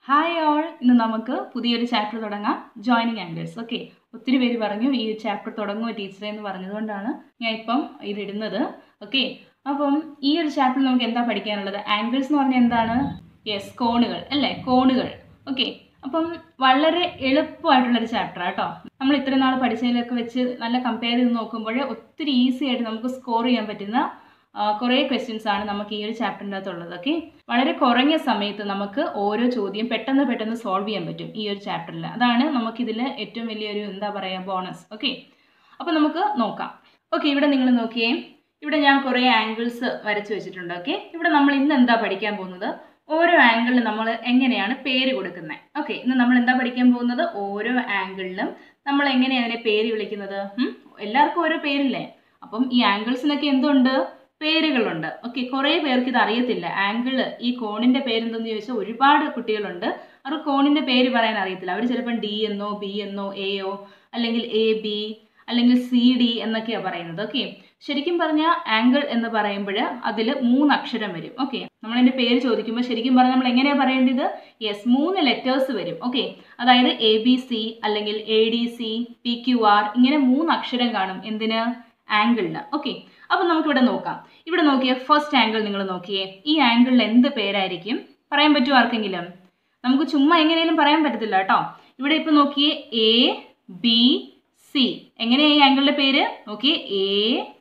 Hi all ഇന്ന് നമുക്ക് പുതിയൊരു ചാപ്റ്റർ തുടങ്ങാം ജോയിനിങ് ആംഗിൾസ് ഓക്കെ ഒത്തിരി പേര് പറഞ്ഞു ഈ ചാപ്റ്റർ തുടങ്ങുമോ ടീച്ചറെ എന്ന് പറഞ്ഞതുകൊണ്ടാണ് ഞാൻ ഇപ്പം ഇതിടുന്നത് ഓക്കെ അപ്പം ഈ ഒരു ചാപ്റ്ററിൽ നമുക്ക് എന്താ പഠിക്കാനുള്ളത് ആംഗിൾസ് എന്ന് പറഞ്ഞാൽ എന്താണ് യെസ് കോണുകൾ അല്ലേ കോണുകൾ ഓക്കെ അപ്പം വളരെ എളുപ്പമായിട്ടുള്ളൊരു ചാപ്റ്റർ കേട്ടോ നമ്മൾ ഇത്രയും നാൾ പഠിച്ചതിലൊക്കെ വെച്ച് നല്ല കമ്പയർ ചെയ്ത് നോക്കുമ്പോൾ ഒത്തിരി ഈസി ആയിട്ട് നമുക്ക് സ്കോർ ചെയ്യാൻ പറ്റുന്ന ആ, കുറേ ക്വസ്റ്റ്യൻസ് ആണ് നമുക്ക് ഈ ഒരു ചാപ്റ്ററിൻ്റെ അകത്തുള്ളത് ഓക്കെ വളരെ കുറഞ്ഞ സമയത്ത് നമുക്ക് ഓരോ ചോദ്യം പെട്ടെന്ന് പെട്ടെന്ന് സോൾവ് ചെയ്യാൻ പറ്റും ഈ ഒരു ചാപ്റ്ററിൽ അതാണ് നമുക്കിതിൽ ഏറ്റവും വലിയൊരു എന്താ പറയുക ബോണസ് ഓക്കെ അപ്പോൾ നമുക്ക് നോക്കാം ഓക്കെ ഇവിടെ നിങ്ങൾ നോക്കിയേ ഇവിടെ ഞാൻ കുറേ ആംഗിൾസ് വരച്ച് വെച്ചിട്ടുണ്ട് ഓക്കെ ഇവിടെ നമ്മൾ ഇന്ന് എന്താ പഠിക്കാൻ പോകുന്നത് ഓരോ ആംഗിളിലും നമ്മൾ എങ്ങനെയാണ് പേര് കൊടുക്കുന്നത് ഓക്കെ ഇന്ന് നമ്മൾ എന്താ പഠിക്കാൻ പോകുന്നത് ഓരോ ആംഗിളിലും നമ്മൾ എങ്ങനെയാണ് അതിനെ പേര് വിളിക്കുന്നത് ഉം? എല്ലാവർക്കും ഓരോ പേരില്ലേ അപ്പം ഈ ആംഗിൾസിനൊക്കെ എന്തുണ്ട് പേരുകളുണ്ട് ഓക്കെ കുറേ പേർക്ക് ഇത് അറിയത്തില്ല ആംഗിൾ ഈ കോണിന്റെ പേരെന്തെന്ന് ചോദിച്ചാൽ ഒരുപാട് കുട്ടികളുണ്ട് അവർ കോണിന്റെ പേര് പറയാൻ അറിയത്തില്ല അവർ ചിലപ്പം ഡി എന്നോ ബി എന്നോ എയോ അല്ലെങ്കിൽ എ ബി അല്ലെങ്കിൽ സി ഡി എന്നൊക്കെയാണ് പറയുന്നത് ഓക്കെ ശരിക്കും പറഞ്ഞാൽ ആംഗിൾ എന്ന് പറയുമ്പോൾ അതിൽ മൂന്ന് അക്ഷരം വരും ഓക്കെ നമ്മൾ അതിന്റെ പേര് ചോദിക്കുമ്പോൾ ശരിക്കും പറഞ്ഞാൽ നമ്മൾ എങ്ങനെയാണ് പറയേണ്ടത് യെസ് മൂന്ന് ലെറ്റേഴ്സ് വരും ഓക്കെ അതായത് എ ബി സി അല്ലെങ്കിൽ A D C P Q R ഇങ്ങനെ മൂന്ന് അക്ഷരം കാണും എന്തിന് ആംഗിളിന് ഓക്കെ അപ്പം നമുക്കിവിടെ നോക്കാം ഇവിടെ നോക്കിയേ ഫസ്റ്റ് ആംഗിൾ നിങ്ങൾ നോക്കിയേ ഈ ആംഗിളിൽ എന്ത് പേരായിരിക്കും പറയാൻ പറ്റുമോ ആർക്കെങ്കിലും നമുക്ക് ചുമ്മാ എങ്ങനെയും പറയാൻ പറ്റത്തില്ല കേട്ടോ ഇവിടെ ഇപ്പം നോക്കിയേ എ ബി സി എങ്ങനെയാ ഈ ആംഗിളിന്റെ പേര് നോക്കിയേ എ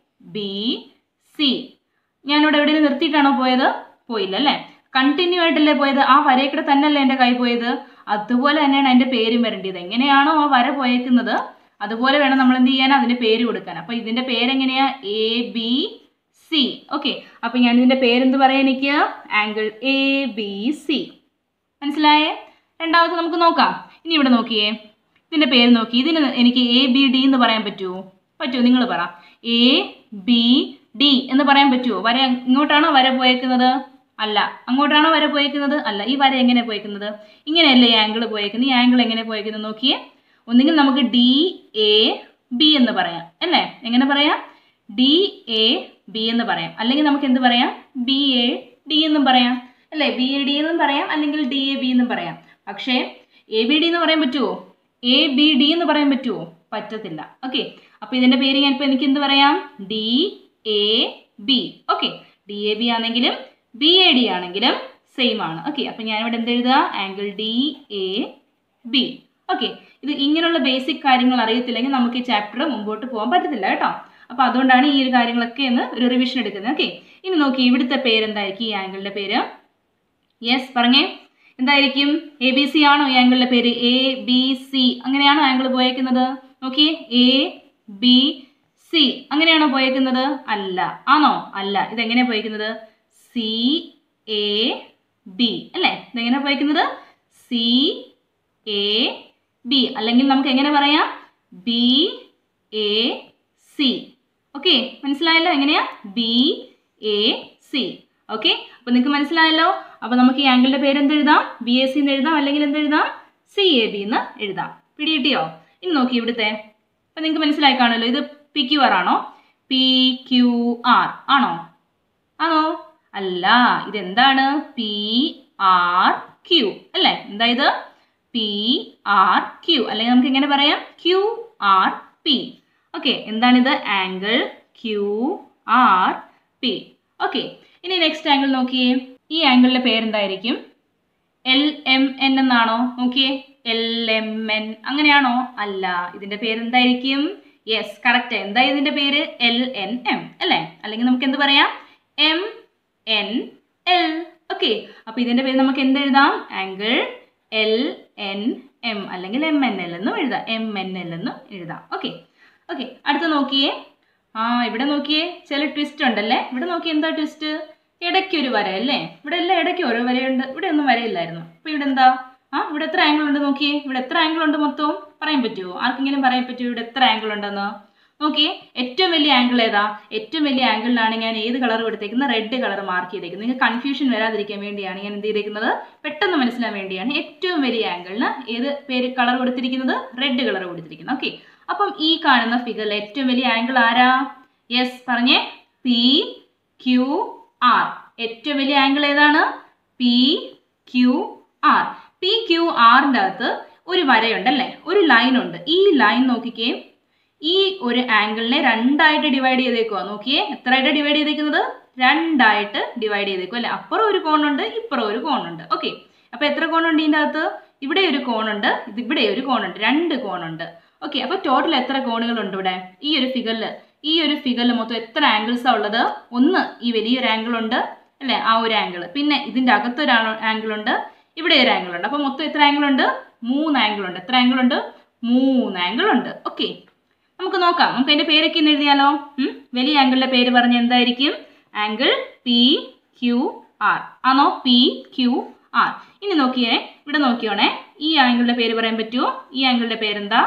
ബി സി ഞാനിവിടെ എവിടെയെങ്കിലും നിർത്തിയിട്ടാണോ പോയത് പോയില്ല അല്ലേ കണ്ടിന്യൂ ആയിട്ടല്ലേ പോയത് ആ വരയ്ക്കൂടെ തന്നെയല്ലേ എൻ്റെ കൈ പോയത് അതുപോലെ തന്നെയാണ് അതിൻ്റെ പേരും വരേണ്ടത് എങ്ങനെയാണോ ആ വര പോയേക്കുന്നത് അതുപോലെ വേണം നമ്മൾ എന്ത് ചെയ്യാൻ അതിന്റെ പേര് കൊടുക്കാൻ അപ്പൊ ഇതിന്റെ പേരെങ്ങനെയാ എ ബി സി ഓക്കെ അപ്പൊ ഞാൻ ഇതിന്റെ പേരെന്ത് പറയാൻ എനിക്ക് ആംഗിൾ എ ബി സി മനസ്സിലായേ രണ്ടാമത്തെ നമുക്ക് നോക്കാം ഇനി ഇവിടെ നോക്കിയേ ഇതിന്റെ പേര് നോക്കി ഇതിന് എനിക്ക് എ ബി ഡി എന്ന് പറയാൻ പറ്റുമോ പറ്റുമോ നിങ്ങൾ പറ എ ബി ഡി എന്ന് പറയാൻ പറ്റുമോ വര ഇങ്ങോട്ടാണോ വര പോയേക്കുന്നത് അല്ല അങ്ങോട്ടാണോ വര പോയേക്കുന്നത് അല്ല ഈ വര എങ്ങനെ പോയേക്കുന്നത് ഇങ്ങനെയല്ലേ ഈ ആംഗിൾ പോയേക്കുന്നത് ഈ ആംഗിൾ എങ്ങനെ പോയേക്കുന്നത് നോക്കിയേ ഒന്നുകിൽ നമുക്ക് ഡി എ ബി എന്ന് പറയാം അല്ലേ എങ്ങനെ പറയാം ഡി എ ബി എന്ന് പറയാം അല്ലെങ്കിൽ നമുക്ക് എന്ത് പറയാം ബി എ ഡി എന്നും പറയാം അല്ലേ ബി എ ഡി എന്നും പറയാം അല്ലെങ്കിൽ ഡി എ ബി എന്നും പറയാം പക്ഷേ എ ബി ഡി എന്ന് പറയാൻ പറ്റുമോ എ ബി ഡി എന്ന് പറയാൻ പറ്റുമോ പറ്റത്തില്ല ഓക്കെ അപ്പൊ ഇതിന്റെ പേര് ഞാൻ ഇപ്പൊ എനിക്ക് എന്ത് പറയാം D A B okay D A B ആണെങ്കിലും ബി എ ഡി ആണെങ്കിലും സെയിം ആണ് ഓക്കെ അപ്പൊ ഞാൻ ഇവിടെ എന്ത് എഴുതുക angle D A B okay ഇത് ഇങ്ങനെയുള്ള ബേസിക് കാര്യങ്ങൾ അറിയത്തില്ലെങ്കിൽ നമുക്ക് ഈ ചാപ്റ്റർ മുമ്പോട്ട് പോകാൻ പറ്റത്തില്ല കേട്ടോ അപ്പൊ അതുകൊണ്ടാണ് ഈ ഒരു കാര്യങ്ങളൊക്കെ ഒന്ന് ഒരു റിവിഷൻ എടുക്കുന്നത് ഓക്കെ ഇനി നോക്കി ഇവിടുത്തെ പേര് എന്തായിരിക്കും ഈ ആംഗിളിന്റെ പേര് യെസ് പറഞ്ഞേ എന്തായിരിക്കും എ ബി സി ആണോ ഈ ആംഗിളിന്റെ പേര് എ ബി സി അങ്ങനെയാണോ ആംഗിൾ പോയേക്കുന്നത് നോക്കിയേ എ ബി സി അങ്ങനെയാണോ പോയേക്കുന്നത് അല്ല ആണോ അല്ല ഇതെങ്ങനെയാ പോയേക്കുന്നത് സി എ ബി അല്ലേ ഇതെങ്ങനെ പോയേക്കുന്നത് സി എ ബി അല്ലെങ്കിൽ നമുക്ക് എങ്ങനെ പറയാം ബി എ സി ഓക്കെ മനസ്സിലായല്ലോ എങ്ങനെയാ ബി എ സി ഓക്കെ അപ്പൊ നിങ്ങൾക്ക് മനസ്സിലായല്ലോ അപ്പൊ നമുക്ക് ഈ ആംഗിളിന്റെ പേര് എന്ത് എഴുതാം ബി എ സി എന്ന് എഴുതാം അല്ലെങ്കിൽ എന്ത് എഴുതാം സി എ ബി എന്ന് എഴുതാം പിടികിട്ടിയോ ഇനി നോക്കി ഇവിടുത്തെ അപ്പൊ നിങ്ങൾക്ക് മനസ്സിലായി കാണുമല്ലോ ഇത് പി ക്യു ആർ ആണോ പി ക്യു ആർ ആണോ ആണോ അല്ല ഇതെന്താണ് പി ആർ ക്യു അല്ലേ എന്താ ഇത് പി ആർ ക്യു അല്ലെങ്കിൽ നമുക്ക് എങ്ങനെ പറയാം ക്യു ആർ പി ഓക്കെ എന്താണിത് angle Q R P okay ഇനി നെക്സ്റ്റ് ആംഗിൾ നോക്കിയേ ഈ ആംഗിളിന്റെ പേരെന്തായിരിക്കും എൽ എം എൻ എന്നാണോ നോക്കിയേ എൽ എം എൻ അങ്ങനെയാണോ അല്ല ഇതിന്റെ പേരെന്തായിരിക്കും യെസ് കറക്റ്റ് എന്താ ഇതിന്റെ പേര് എൽ എൻ എം അല്ലേ അല്ലെങ്കിൽ നമുക്ക് എന്ത് പറയാം എം എൻ എൽ ഓക്കെ അപ്പൊ ഇതിന്റെ പേര് നമുക്ക് എന്ത് എഴുതാം ആംഗിൾ എൽ എൻ എം അല്ലെങ്കിൽ എം എൻ എൽ എന്നും എഴുതാം എം എൻ എൽ എന്നും എഴുതാം ഓക്കെ ഓക്കെ അടുത്ത നോക്കിയേ ആ ഇവിടെ നോക്കിയേ ചില ട്വിസ്റ്റ് ഉണ്ടല്ലേ ഇവിടെ നോക്കി എന്താ ട്വിസ്റ്റ് ഇടയ്ക്ക് ഒരു വര അല്ലേ ഇവിടെ എല്ലാം ഇടയ്ക്ക് ഓരോ വരയുണ്ട് ഇവിടെ ഒന്നും വരയില്ലായിരുന്നു അപ്പൊ ഇവിടെ എന്താ ആ ഇവിടെ എത്ര ആംഗിൾ ഉണ്ട് നോക്കിയേ ഇവിടെ എത്ര ആംഗിൾ ഉണ്ട് മൊത്തവും പറയാൻ പറ്റുമോ ആർക്കെങ്കിലും പറയാൻ പറ്റുമോ ഇവിടെ എത്ര ആംഗിൾ ഉണ്ടെന്ന് നോക്കിയേ ഏറ്റവും വലിയ ആംഗിൾ ഏതാ ഏറ്റവും വലിയ ആംഗിളിലാണ് ഞാൻ ഏത് കളർ കൊടുത്തേക്കുന്നത് റെഡ് കളർ മാർക്ക് ചെയ്തേക്കുന്നത് നിങ്ങൾക്ക് കൺഫ്യൂഷൻ വരാതിരിക്കാൻ വേണ്ടിയാണ് ഞാൻ എന്ത് ചെയ്തേക്കുന്നത് പെട്ടെന്ന് മനസ്സിലാൻ വേണ്ടിയാണ് ഏറ്റവും വലിയ ആംഗിളിന് ഏത് പേര് കളർ കൊടുത്തിരിക്കുന്നത് റെഡ് കളർ കൊടുത്തിരിക്കുന്നത് ഓക്കെ അപ്പം ഈ കാണുന്ന ഫിഗറിൽ ഏറ്റവും വലിയ ആംഗിൾ ആരാ യെസ് പറഞ്ഞേ പി ക്യു ആർ ഏറ്റവും വലിയ ആംഗിൾ ഏതാണ് P Q R P Q ആറിൻ്റെ അകത്ത് ഒരു വരയുണ്ടല്ലേ ഒരു ലൈൻ ഉണ്ട് ഈ ലൈൻ നോക്കിക്കേ ഈ ഒരു ആംഗിളിനെ രണ്ടായിട്ട് ഡിവൈഡ് ചെയ്തേക്കുക നോക്കിയേ എത്രയായിട്ട് ഡിവൈഡ് ചെയ്തേക്കുന്നത് രണ്ടായിട്ട് ഡിവൈഡ് ചെയ്തേക്കും അല്ലെ അപ്പുറം ഒരു കോണുണ്ട് ഇപ്പുറം ഒരു കോണുണ്ട് ഓക്കെ അപ്പൊ എത്ര കോണുണ്ട് ഇതിൻ്റെ അകത്ത് ഇവിടെ ഒരു കോണുണ്ട് ഇത് ഇവിടെ ഒരു കോണുണ്ട് രണ്ട് കോണുണ്ട് ഓക്കെ അപ്പൊ ടോട്ടൽ എത്ര കോണുകളുണ്ട് ഇവിടെ ഈ ഒരു ഫിഗറിൽ ഈ ഒരു ഫിഗറിൽ മൊത്തം എത്ര ആംഗിൾസാണ് ഉള്ളത് ഒന്ന് ഈ വലിയൊരു ആംഗിൾ ഉണ്ട് അല്ലെ ആ ഒരു ആംഗിൾ പിന്നെ ഇതിന്റെ അകത്തൊരു ആംഗിൾ ഉണ്ട് ഇവിടെ ഒരു ആംഗിൾ ഉണ്ട് അപ്പൊ മൊത്തം എത്ര ആംഗിൾ ഉണ്ട് മൂന്ന് ആംഗിൾ ഉണ്ട് എത്ര ആംഗിൾ ഉണ്ട് മൂന്ന് ആംഗിൾ ഉണ്ട് ഓക്കെ നമുക്ക് നോക്കാം നമുക്ക് അതിന്റെ പേരൊക്കെ ഇന്ന് എഴുതിയാലോ ഉം? വലിയ ആംഗിളിന്റെ പേര് പറഞ്ഞ എന്തായിരിക്കും ആംഗിൾ പി ക്യു ആർ ആണോ പി ക്യു ആർ ഇനി നോക്കിയേ ഇവിടെ നോക്കിയോണേ ഈ ആംഗിളിന്റെ പേര് പറയാൻ പറ്റുമോ ഈ ആംഗിളിന്റെ പേരെന്താ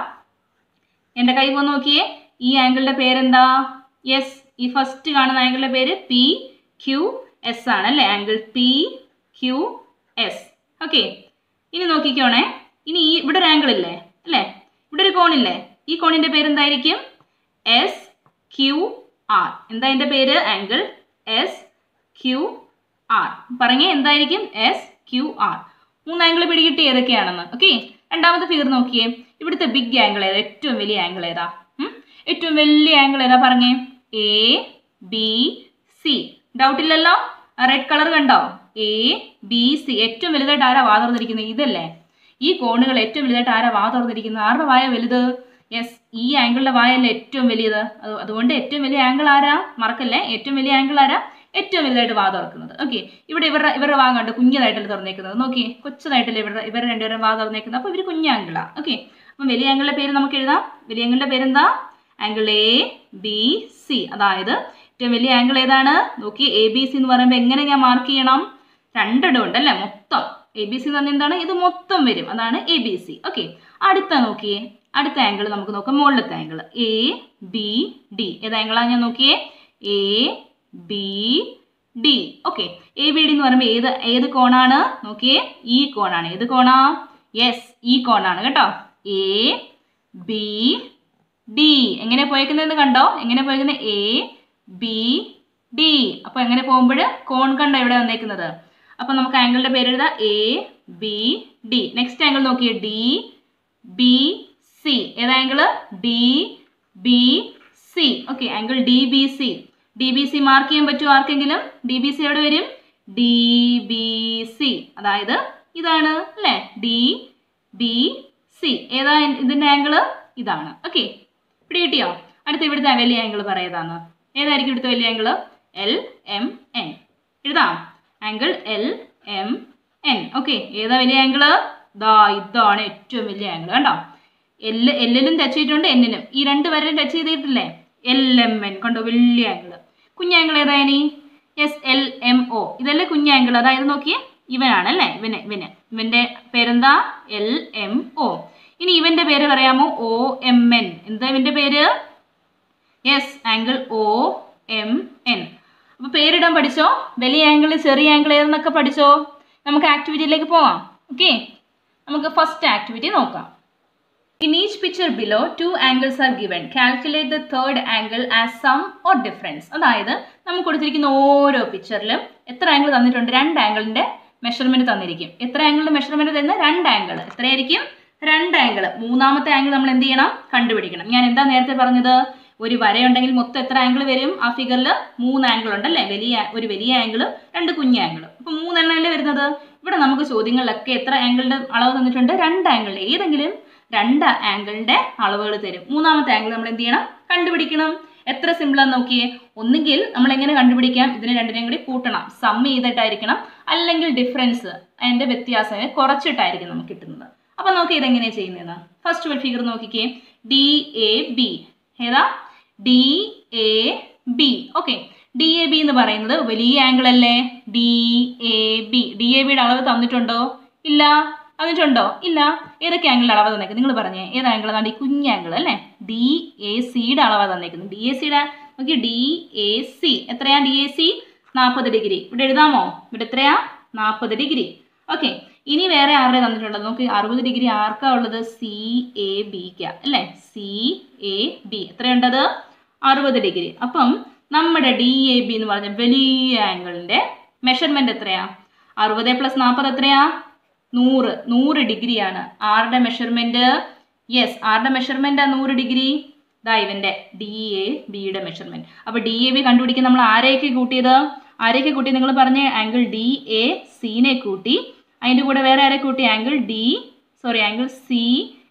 എന്റെ കൈ പോന്ന് നോക്കിയേ ഈ ആംഗിളിന്റെ പേരെന്താ യെസ് ഈ ഫസ്റ്റ് കാണുന്ന ആംഗിളിന്റെ പേര് പി ക്യു എസ് ആണ് അല്ലേ angle P Q S okay ഇനി നോക്കിക്കോണേ ഇനി ഈ ഇവിടെ ഒരു ആംഗിൾ ഇല്ലേ അല്ലേ ഇവിടെ ഒരു കോണില്ലേ ഈ കോണിന്റെ പേര് എന്തായിരിക്കും എസ് ക്യു ആർ എന്താ അതിന്റെ പേര് ആംഗിൾ എസ് ക്യു ആർ പറഞ്ഞേ എന്തായിരിക്കും എസ് ക്യു ആർ മൂന്ന് ആംഗിൾ പിടികിട്ടി ഏതൊക്കെയാണെന്ന് ഓക്കെ രണ്ടാമത്തെ ഫിഗർ നോക്കിയേ ഇവിടുത്തെ ബിഗ് ആംഗിൾ ഏതാ ഏറ്റവും വലിയ ആംഗിൾ ഏതാ ഉം? ഏറ്റവും വലിയ ആംഗിൾ ഏതാ പറഞ്ഞേ എ ബി സി ഡൗട്ട് ഇല്ലല്ലോ റെഡ് കളർ കണ്ടോ എ ബി സി ഏറ്റവും വലുതായിട്ട് ആരാ വാ തുറന്നിരിക്കുന്നത് ഇതല്ലേ ഈ കോണുകൾ ഏറ്റവും വലുതായിട്ട് ആരാ വാ തുറന്നിരിക്കുന്നത് ആരുടെ വായ വലുത് യെസ് ഈ ആംഗിളിന്റെ വായല്ലേ ഏറ്റവും വലിയത് അത് അതുകൊണ്ട് ഏറ്റവും വലിയ ആംഗിൾ ആരാ മറക്കല്ലേ ഏറ്റവും വലിയ ആംഗിൾ ആരാ ഏറ്റവും വലുതായിട്ട് വാ തുറക്കുന്നത് ഓക്കെ ഇവിടെ ഇവരുടെ ഇവരുടെ വാ കണ്ട് കുഞ്ഞതായിട്ടല്ലേ തുറന്നേക്കുന്നത് നോക്കി കൊച്ചതായിട്ടല്ലേ ഇവരുടെ ഇവരുടെ രണ്ടുപേരും വാ തുറന്നേക്കുന്നത് അപ്പോൾ ഇവർ കുഞ്ഞ ആംഗിളാ ഓക്കെ അപ്പം വലിയ ആംഗിളിന്റെ പേര് നമുക്ക് എഴുതാം വലിയ ആംഗിളിന്റെ പേരെന്താ ആംഗിൾ എ ബി സി അതായത് ഏറ്റവും വലിയ ആംഗിൾ ഏതാണ് നോക്കി എ ബി സി എന്ന് പറയുമ്പോൾ എങ്ങനെ ഞാൻ മാർക്ക് ചെയ്യണം രണ്ടിടം ഉണ്ട് അല്ലേ മൊത്തം എ ബി സി എന്ന് പറഞ്ഞാൽ എന്താണ് ഇത് മൊത്തം വരും അതാണ് എ ബി സി ഓക്കെ അടുത്ത നോക്കിയേ അടുത്ത ആംഗിൾ നമുക്ക് നോക്കാം മുകളിലത്തെ ആംഗിൾ എ ബി ഡി ഏത് ആംഗിളാണ് ഞാൻ നോക്കിയേ A B D okay A B D എന്ന് പറയുമ്പോൾ ഏത് ഏത് കോണാണ് നോക്കിയേ ഈ കോണാണ് ഏത് കോണാ യെസ് ഈ കോണാണ് കേട്ടോ എ ബി ഡി എങ്ങനെ പോയേക്കുന്നതെന്ന് കണ്ടോ എങ്ങനെ പോയേക്കുന്നത് എ ബി ഡി അപ്പൊ എങ്ങനെ പോകുമ്പോൾ കോൺ കണ്ടോ ഇവിടെ വന്നേക്കുന്നത് അപ്പൊ നമുക്ക് ആംഗിളിന്റെ പേര് എഴുതാം A B D next angle നോക്കിയേ ഡി ബി സി ഏതാ angle D B C okay angle D B C D B C mark ചെയ്യാൻ പറ്റുമോ ആർക്കെങ്കിലും ഡി ബി സി എവിടെ വരും ഡി ബി സി അതായത് ഇതാണ് അല്ലേ ഡി ബി സി ഏതാ ഇതിന്റെ ആംഗിള് ഇതാണ് ഓക്കെ ഇവിടെ കിട്ടിയോ അടുത്ത ഇവിടുത്തെ വലിയ ആംഗിൾ പറയതാന്ന് ഏതായിരിക്കും ഇവിടുത്തെ വലിയ ആംഗിൾ എൽ എം എൻ എഴുതാം angle L M N okay ഏതാ വലിയ ആംഗിള് ദാ ഇതാണ് ഏറ്റവും വലിയ ആംഗിൾ കണ്ടോ എല് എല്ലിലും ടച്ച് ചെയ്തിട്ടുണ്ട് എന്നിനും ഈ രണ്ട് വരലും ടച്ച് ചെയ്തിട്ടില്ലേ എൽ എം എൻ കണ്ടോ വലിയ ആംഗിൾ കുഞ്ഞാംഗിൾ ഏതാ ഇനി എസ് എൽ എം ഒ ഇതല്ലേ കുഞ്ഞാംഗിൾ അതായത് നോക്കിയേ ഇവനാണ് അല്ലേ ഇവന് ഇവന് ഇവന്റെ പേരെന്താ എൽ എം ഒ ഇനി ഇവന്റെ പേര് പറയാമോ ഒ എം എൻ എന്താ ഇവന്റെ പേര് yes angle O M N അപ്പൊ പേരിടാൻ പഠിച്ചോ വലിയ ആംഗിൾ ചെറിയ ആംഗിൾ ഏതെന്നൊക്കെ പഠിച്ചോ നമുക്ക് ആക്ടിവിറ്റിയിലേക്ക് പോവാം ഓക്കെ നമുക്ക് ഫസ്റ്റ് ആക്ടിവിറ്റി നോക്കാം In each picture below, two angles are given. Calculate the third angle as sum or difference. അതായത് നമുക്ക് കൊടുത്തിരിക്കുന്ന ഓരോ പിക്ചറിലും എത്ര ആംഗിൾ തന്നിട്ടുണ്ട് രണ്ട് ആംഗിളിന്റെ മെഷർമെന്റ് തന്നിരിക്കും എത്ര ആംഗിളിന്റെ മെഷർമെന്റ് തരുന്ന രണ്ട് ആംഗിൾ എത്രയായിരിക്കും രണ്ട് ആംഗിൾ മൂന്നാമത്തെ ആംഗിൾ നമ്മൾ എന്ത് ചെയ്യണം കണ്ടുപിടിക്കണം ഞാൻ എന്താ നേരത്തെ പറഞ്ഞത് ഒരു വരയുണ്ടെങ്കിൽ മൊത്തം എത്ര ആംഗിൾ വരും ആ ഫിഗറിൽ മൂന്ന് ആംഗിൾ ഉണ്ടല്ലേ വലിയ ഒരു വലിയ ആംഗിൾ രണ്ട് കുഞ്ഞു ആംഗിൾ അപ്പൊ മൂന്നെണ്ണല്ലേ വരുന്നത് ഇവിടെ നമുക്ക് ചോദ്യങ്ങളിലൊക്കെ എത്ര ആംഗിളിന്റെ അളവ് തന്നിട്ടുണ്ട് രണ്ട് ആംഗിൾ ഏതെങ്കിലും രണ്ട് ആംഗിളിന്റെ അളവുകൾ തരും മൂന്നാമത്തെ ആംഗിൾ നമ്മൾ എന്ത് ചെയ്യണം കണ്ടുപിടിക്കണം എത്ര സിമ്പിളാന്ന് നോക്കിയേ ഒന്നുകിൽ നമ്മൾ എങ്ങനെ കണ്ടുപിടിക്കാം ഇതിനെ രണ്ടിനെയും കൂടി കൂട്ടണം സം ചെയ്തിട്ടായിരിക്കണം അല്ലെങ്കിൽ ഡിഫറൻസ് അതിന്റെ വ്യത്യാസം കുറച്ചിട്ടായിരിക്കും നമുക്ക് കിട്ടുന്നത് അപ്പൊ നോക്കി ഇതെങ്ങനെയാണ് ചെയ്യുന്നത് ഫസ്റ്റ് ഒരു ഫിഗർ നോക്കിക്കേ ഡി എ ബി ഏതാ D A B okay D A B എന്ന് പറയുന്നത് വലിയ ആംഗിൾ അല്ലേ D A B D A ബിയുടെ അളവ് തന്നിട്ടുണ്ടോ ഇല്ല തന്നിട്ടുണ്ടോ ഇല്ല ഏതൊക്കെ ആംഗിളിന്റെ അളവ് തന്നേക്കുന്നത് നിങ്ങൾ പറഞ്ഞേ ഏത് ആംഗിൾ ആണ് ഈ കുഞ്ഞ് ആംഗിൾ അല്ലേ ഡി എ സിയുടെ അളവാണ് തന്നേക്കുന്നത് ഡി എ സിയുടെ നോക്കി ഡി എ സി എത്രയാ ഡി എ സി നാൽപ്പത് ഡിഗ്രി ഇവിടെ എഴുതാമോ ഇവിടെ എത്രയാ നാൽപ്പത് ഡിഗ്രി ഓക്കെ ഇനി വേറെ ആരുടെ തന്നിട്ടുള്ളത് നമുക്ക് അറുപത് ഡിഗ്രി ആർക്കാ ഉള്ളത് സി എ ബിക്കാ അല്ലേ സി എ ബി എത്രയുണ്ടത് അറുപത് ഡിഗ്രി അപ്പം നമ്മുടെ ഡി എ ബി എന്ന് പറഞ്ഞ വലിയ ആംഗിളിന്റെ മെഷർമെന്റ് എത്രയാ അറുപത് പ്ലസ് നാൽപ്പത് എത്രയാ നൂറ് നൂറ് ഡിഗ്രിയാണ് ആരുടെ മെഷർമെന്റ് യെസ് ആരുടെ മെഷർമെന്റ് നൂറ് ഡിഗ്രി ദാ ഇവന്റെ ഡി എ ബിയുടെ മെഷർമെന്റ് അപ്പൊ ഡി എ ബി കണ്ടുപിടിക്കാൻ നമ്മൾ ആരെയൊക്കെ കൂട്ടിയത് ആരെയൊക്കെ കൂട്ടി നിങ്ങൾ പറഞ്ഞ ആംഗിൾ ഡി എ സീനെ കൂട്ടി അതിന്റെ കൂടെ വേറെ ആരെ കൂട്ടി angle D sorry angle C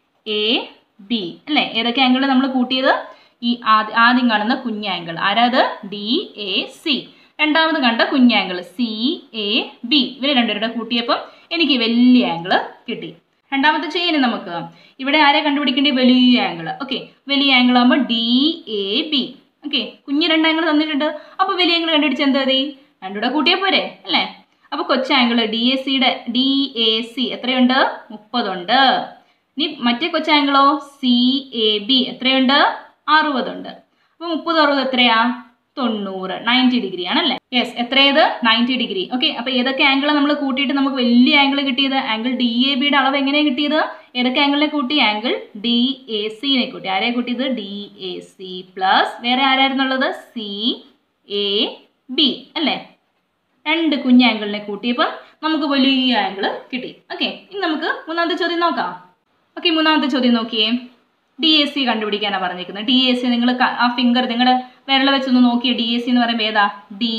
A B അല്ലേ ഏതൊക്കെ ആംഗിൾ നമ്മൾ കൂട്ടിയത് ഈ ആദ്യ- ആദ്യം കാണുന്ന കുഞ്ഞ് ആംഗിൾ ആരാത് ഡി എ സി രണ്ടാമത് കണ്ട കുഞ്ഞ് ആംഗിൾ സി എ ബി ഇവരെ രണ്ടുപേരുടെ കൂട്ടിയപ്പം എനിക്ക് വലിയ ആംഗിൾ കിട്ടി രണ്ടാമത്തെ ചെയിന് നമുക്ക് ഇവിടെ ആരെ കണ്ടുപിടിക്കേണ്ടത് വലിയ ആംഗിൾ ഓക്കെ വലിയ ആംഗിൾ ആകുമ്പോൾ ഡി എ ബി ഓക്കെ കുഞ്ഞ് രണ്ട് ആംഗിൾ തന്നിട്ടുണ്ട് അപ്പോൾ വലിയ ആംഗിൾ കണ്ടുപിടിച്ച് എന്താ മതി രണ്ടുകൂടെ കൂട്ടിയാൽ പോരെ അല്ലേ അപ്പോൾ കൊച്ചു ആംഗിൾ ഡി എ സിയുടെ ഡി എ സി എത്രയുണ്ട് മുപ്പതുണ്ട് ഇനി മറ്റേ കൊച്ചു ആംഗിളോ സി എ ബി എത്രയുണ്ട് അറുപതുണ്ട് അപ്പോൾ മുപ്പത് അറുപത് എത്രയാ തൊണ്ണൂറ് നയൻറ്റി ഡിഗ്രി ആണല്ലേ യെസ് എത്രയത് നയൻറ്റി ഡിഗ്രി ഓക്കെ അപ്പൊ ഏതൊക്കെ ആംഗിൾ നമ്മൾ കൂട്ടിയിട്ട് നമുക്ക് വലിയ ആംഗിൾ കിട്ടിയത് ആംഗിൾ ഡി എ ബിയുടെ അളവ് എങ്ങനെയാണ് കിട്ടിയത് ഏതൊക്കെ ആംഗിളിനെ കൂട്ടി ആംഗിൾ ഡി എ സിനെ കൂട്ടി ആരെ കൂട്ടിയത് ഡി എ സി പ്ലസ് വേറെ ആരായിരുന്നുള്ളത് സി എ ബി അല്ലേ രണ്ട് കുഞ്ഞ് ആംഗിളിനെ കൂട്ടിയപ്പോൾ നമുക്ക് വലിയ ആംഗിൾ കിട്ടി ഓക്കെ ഇനി നമുക്ക് മൂന്നാമത്തെ ചോദ്യം നോക്കാം ഓക്കെ മൂന്നാമത്തെ ചോദ്യം നോക്കിയേ ഡി എസ് സി കണ്ടുപിടിക്കാനാണ് പറഞ്ഞിരിക്കുന്നത് ഡി എസ് സി നിങ്ങൾ ആ ഫിംഗർ നിങ്ങളുടെ വിരൽ വെച്ചൊന്ന് നോക്കിയേ ഡി എസ് സി എന്ന് പറയുമ്പോൾ ഏതാ ഡി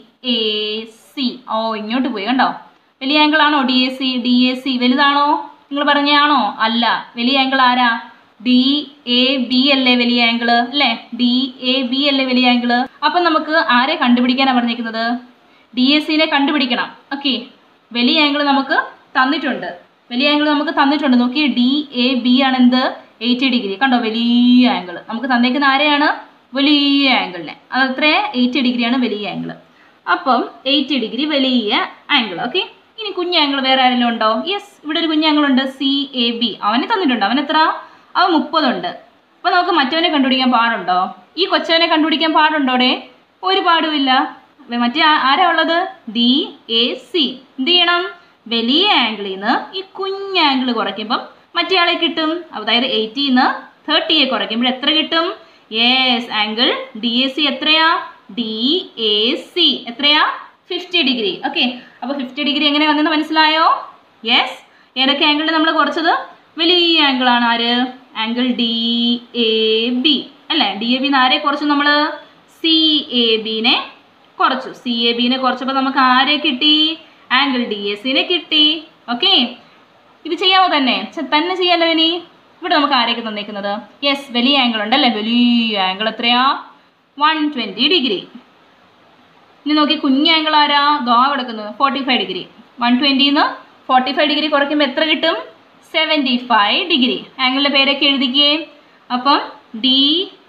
എ സി ഓ ഇങ്ങോട്ട് പോയി കണ്ടോ വലിയ ആംഗിൾ ആണോ D S C D A C വലുതാണോ നിങ്ങൾ പറഞ്ഞാണോ അല്ല വലിയ ആംഗിൾ ആരാ ഡി എ ബി അല്ലേ വലിയ ആംഗിൾ അല്ലേ ഡി എ ബി അല്ലേ വലിയ ആംഗിൾ അപ്പം നമുക്ക് ആരെ കണ്ടുപിടിക്കാനാണ് പറഞ്ഞിരിക്കുന്നത് ഡി എസ് സിനെ കണ്ടുപിടിക്കണം ഓക്കെ വലിയ ആംഗിൾ നമുക്ക് തന്നിട്ടുണ്ട് വലിയ ആംഗിൾ നമുക്ക് തന്നിട്ടുണ്ട് നോക്കി ഡി എ ബി ആണ് എന്ത് എയ്റ്റി ഡിഗ്രി കണ്ടോ വലിയ ആംഗിൾ നമുക്ക് തന്നേക്കുന്ന ആരെയാണ് വലിയ ആംഗിളിനെ അത് അത്ര എയ്റ്റി ഡിഗ്രിയാണ് വലിയ ആംഗിൾ അപ്പം എയ്റ്റി ഡിഗ്രി വലിയ ആംഗിൾ ഓക്കെ ഇനി കുഞ്ഞ് ആംഗിൾ വേറെ ആരെങ്കിലും ഉണ്ടോ യെസ് ഇവിടെ ഒരു കുഞ്ഞ് ആംഗിൾ ഉണ്ട് സി എ ബി അവനെ തന്നിട്ടുണ്ട് അവൻ എത്ര അവൻ മുപ്പതുണ്ട് അപ്പൊ നമുക്ക് മറ്റവനെ കണ്ടുപിടിക്കാൻ പാടുണ്ടോ ഈ കൊച്ചവനെ കണ്ടുപിടിക്കാൻ പാടുണ്ടോടെ ഒരു പാടുമില്ല വെ- മറ്റേ ആ- ആരാ ഉള്ളത് ഡി എ സി എന്ത് ചെയ്യണം വലിയ ആംഗിളിൽ നിന്ന് ഈ കുഞ്ഞ് ആംഗിൾ കുറയ്ക്കുമ്പം മറ്റേ ആളെ കിട്ടും അതായത് എയ്റ്റിന്ന് തേർട്ടിയെ കുറയ്ക്കുമ്പോൾ എത്ര കിട്ടും yes angle D A C എത്രയാ ഡി എ സി എത്രയാ ഫിഫ്റ്റി ഡിഗ്രി ഓക്കെ അപ്പോൾ ഫിഫ്റ്റി ഡിഗ്രി എങ്ങനെ വന്നെന്ന് മനസ്സിലായോ യെസ് ഏതൊക്കെ ആംഗിളിൽ നമ്മൾ കുറച്ചത് വലിയ ആംഗിൾ ആണ് ആര് ആംഗിൾ ഡി എ ബി അല്ലേ ഡി എ ബി ആരെ കുറച്ചു നമ്മൾ സി എ ബിനെ കുറച്ചു സി എ ബിനെ കുറച്ചപ്പോൾ നമുക്ക് ആരെ കിട്ടി ആംഗിൾ ഡി എ സിനെ കിട്ടി ഓക്കെ ഇത് ചെയ്യാമോ തന്നെ ചെ- തന്നെ ചെയ്യാലോ ഇനി ഇവിടെ നമുക്ക് ആരെയൊക്കെ തന്നേക്കുന്നത് യെസ് വലിയ ആംഗിൾ ഉണ്ടല്ലേ വലിയ ആംഗിൾ എത്രയാ വൺ ട്വൻറ്റി ഡിഗ്രി ഇനി നോക്കി കുഞ്ഞ് ആംഗിൾ ആരാ ദോ കിടക്കുന്നത് ഫോർട്ടി ഫൈവ് ഡിഗ്രി വൺ ട്വൻറ്റിന്ന് ഫോർട്ടി ഫൈവ് ഡിഗ്രി കുറയ്ക്കുമ്പോൾ എത്ര കിട്ടും സെവൻറ്റി ഫൈവ് ഡിഗ്രി ആംഗിളിൻ്റെ പേരൊക്കെ എഴുതിക്കേ അപ്പം ഡി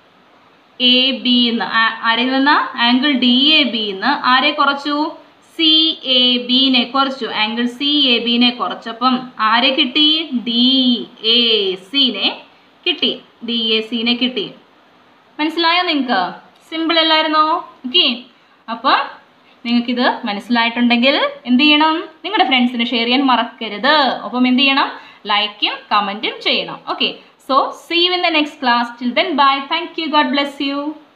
എ ബി എന്ന് ആരിൽ നിന്ന് ആംഗിൾ ഡി എ ബി എന്ന് ആരെ കുറച്ചു സി എ ബിനെ കുറച്ചു ആംഗിൾ സി എ ബിനെ കുറച്ചപ്പം ആരെ കിട്ടി ഡി എ സിനെ കിട്ടി ഡി എ സിനെ കിട്ടി മനസ്സിലായോ നിങ്ങൾക്ക് സിമ്പിൾ അല്ലായിരുന്നോ ഓക്കെ അപ്പം നിങ്ങൾക്കിത് മനസ്സിലായിട്ടുണ്ടെങ്കിൽ എന്ത് ചെയ്യണം നിങ്ങളുടെ ഫ്രണ്ട്സിന് ഷെയർ ചെയ്യാൻ മറക്കരുത് അപ്പം എന്ത് ചെയ്യണം ലൈക്കും കമൻറ്റും ചെയ്യണം okay so see you in the next class till then bye thank you God bless U